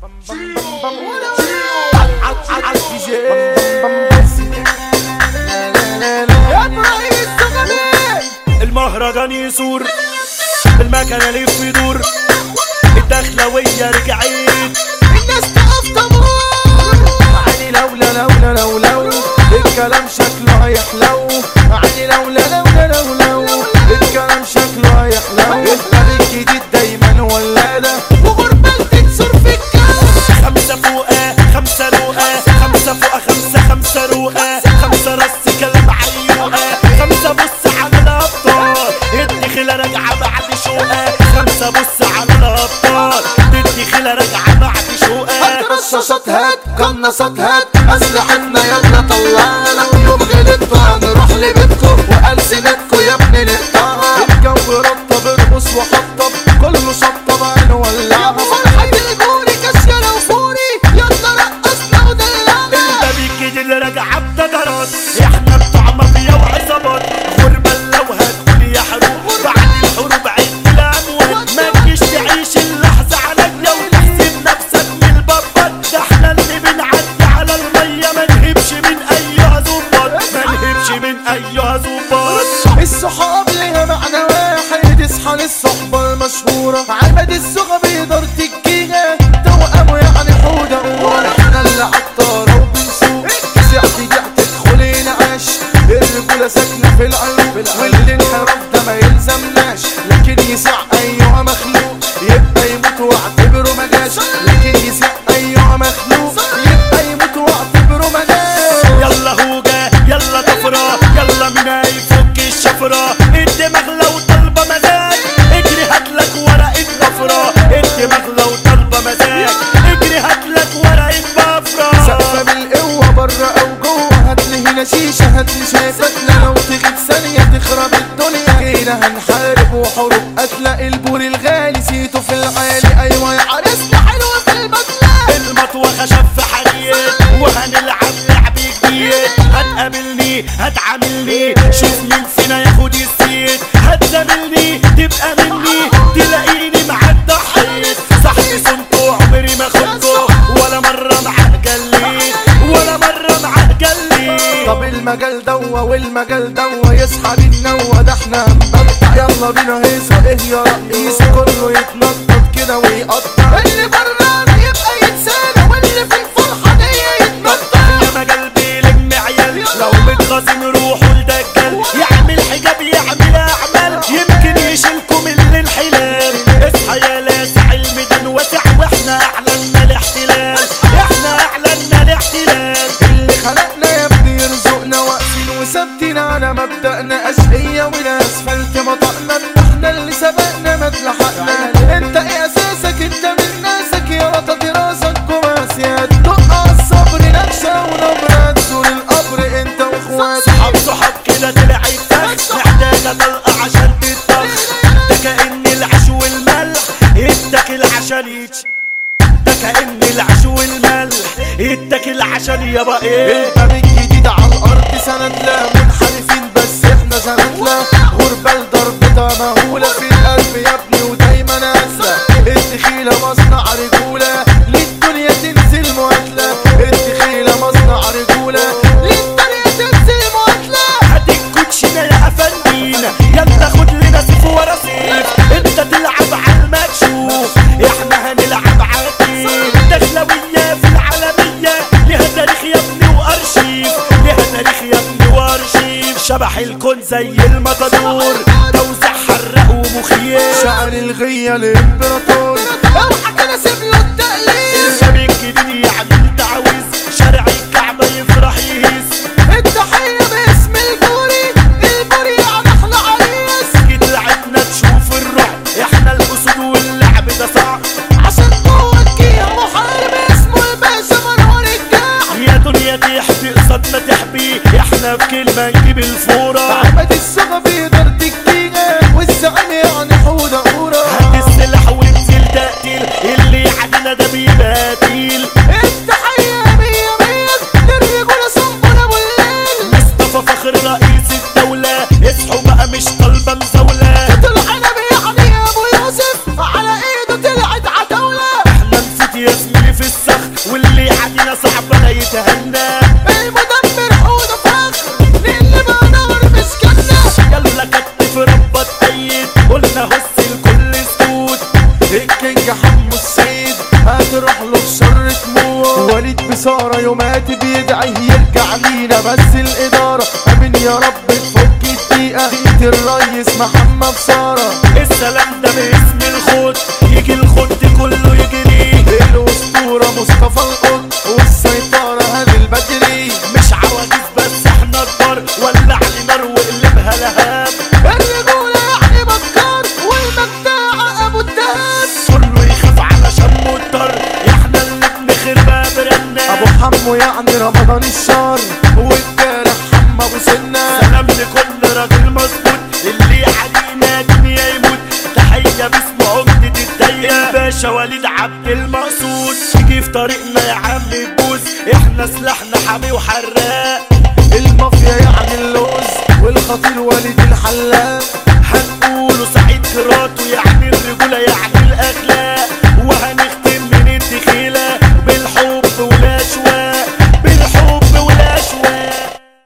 المهرجان يسور المكان يلف يدور الدخلوية رجعت الناس تقف طابور عيني لولا لولا لو لو الكلام شكله هيحلو عيني لولا لولا لو لو الكلام شكله هيحلو الطريق الجديد دايما ولادة وغربال تكسر في الكاس خمسة فوقة خمسة روقة خمسة فوقة خمسة خمسة روقة خمسة رص كلام عيوقة خمسة بص على الأبطال ادي خلا راجعة بعد شوقة خمسة بص على الأبطال ادي خلا راجعة بعد شوقة رشاشات هات قناصات هات اسلحتنا يلا طلعنا لو يوم غلطتوا هنروح لبيتكم والسنتكم يا ابني نقطعها الجو رطب ارقص وحطب كله شطب عينه ولعها فرحة الجوري كشيرة وفوري يلا رقصنا ودلعنا الباب الجديد اللي راجعة بتجرات احنا بتوع مافيا وعصابات غربة لو هتقول يا حروب بعد الحروب عد الاموات ما تجيش تعيش اللحظة على لو تحسب نفسك من البابات ده احنا اللي بنعدي على المية ما نهبش من ايها ظباط ما نهبش من ايها ظباط الصحاب ليها معنى واحد اصحى للصحبة المشهورة عمد الصغى بيقدر تكيها توأمه يعني حودة احنا اللي عالطارة وبنسوق ساعة دي تدخل نعاش الرجولة ساكنة في القلوب والانحراف ده ما يلزمناش لكن يسع ايها مخلوق يبقى يموت واعتبره ما جاش لكن يسع ايها مخلوق يبقى يموت واعتبره ما جاش يلا هوجة يلا طفرة يلا من يفك الشفرة الدماغ لو طالبة مزاج اجري هاتلك ورقة ضفرة الدماغ لو طالبة مزاج اجري هاتلك ورقة بفرة سقفة بالقوة برا أو جوه هاتلي هنا شيشة هاتلي شايفتنا لو تغيب ثانية تخرب الدنيا جينا هنحارب وحروب قتلة البور الغالي سيته في العالي أيوة يا عريسنا حلوة في البدلة المطوة خشب في حديد وهنلعب لعب جديد هتقابلني هتعاملني شوف مين فينا ياخد السيد هتزاملني تبقى مني تلاقيني معاك ضحيت صاحبي صنته عمري ما خنته ولا مرة معاه جليت ولا مرة معاه جليت طب المجال دوا والمجال دوا يصحى للنوة ده احنا هنبدع يلا بينا هيصة ايه يا رئيس كله يتنطط كده ويقطع اللي برانا يبقى يتسانى واللي في الفرحة دي يتنطط يا مجال بيلم عيال لو متغاظين روحوا لدجال يعمل حجاب يعمل اعمال يمكن يشيلكم من الحلال اصحى يا لاسع الميدان واسع واحنا اعلنا الاحتلال احنا اعلنا الاحتلال اللي خلقنا يا ابني يرزقنا واقفين وثابتين على مبدأنا أشقية والأسفلت مطقنا إن احنا اللي سبقنا ما تلحقنا انت ايه اساسك انت من ناسك يا وطد راسك كوماسيات دق على الصبر نكشة ونبرة تزور القبر انت واخواتك صحاب صحاب كده طلعت فخ محتاجة طلقة عشان تتطخ ده كأن العيش والملح اتاكل عشان يتش ده كأن العيش والملح اتاكل عشان يبقى ايه الباب الجديد على الارض سند لا منحرفين بس احنا سند لا غربة ضربتها مهولة في القلب يا ابني ودايما اسى الدخيلة مصنع رجولة للدنيا تنزل مقاتلة الدخيلة مصنع رجولة للدنيا تنزل مقاتلة هات الكوتشينة يا افندينا يلا خد لنا سيف ورا سيف انت تلعب على المكشوف احنا هنلعب عادي دخلوية في العالمية ليها تاريخ يا ابني وارشيف ليها تاريخ يا ابني وارشيف شبح الكون زي المطادور توزع حرق ومخيف شعر الغية الامبراطور اوعى كده سيب له التقليد الشباب الجديد يعمل تعويذ شارع الكعبة يفرح يهز التحية باسم البوري البوري يعني احنا عريس جيت لعبنا تشوف الرعب احنا الاسود واللعب ده صعب عشان جواك محارب اسمه الباشا منور الجاح يا دنيا تحبي قصادنا تحبي احنا في كلمة نجيب الفورة عمد الصغى بيقدر تكتيها والزعيم يعني حودة قورة هات السلاح وانزل تقتيل اللي يعدنا ده بيبقى تقيل التحية مية مية للرجولة صنبور ابو الليل مصطفى فخر رئيس الدولة اصحوا بقى مش طالبة مزاولة العنب يعني ابو يوسف على ايده طلعت عتاولة احنا نسيت يا زميلي في نروح له بشر دموع وليد بصارة يومات بيدعي يرجع لينا بس الإدارة أمين يا رب تفك الدقيقة بيت الريس محمد سارة السلام ده باسم الخوت يجي الخوت كله يجري الأسطورة مصطفى القط والسيطرة هاني البدري مش عواجيز بس احنا كبار ولع لي نار وقلبها لهاب الرجولة يعني بكار والمجدع أبو الدهب كله يخاف على شم الدار احنا اللي بنخربها برنا أبو حمو يعني رمضان الشهر والجارح حم أبو سنة سلام لكل راجل مظبوط اللي علينا دنيا يموت تحية باسم عمدة الدايرة الباشا وليد عبد المقصود تيجي في طريقنا يا عم بوز احنا سلاحنا حامي وحراق المافيا يعني اللوز والخطير وليد الحلاق هنقوله سعيد كراته يعني الرجولة يعني الأخلاق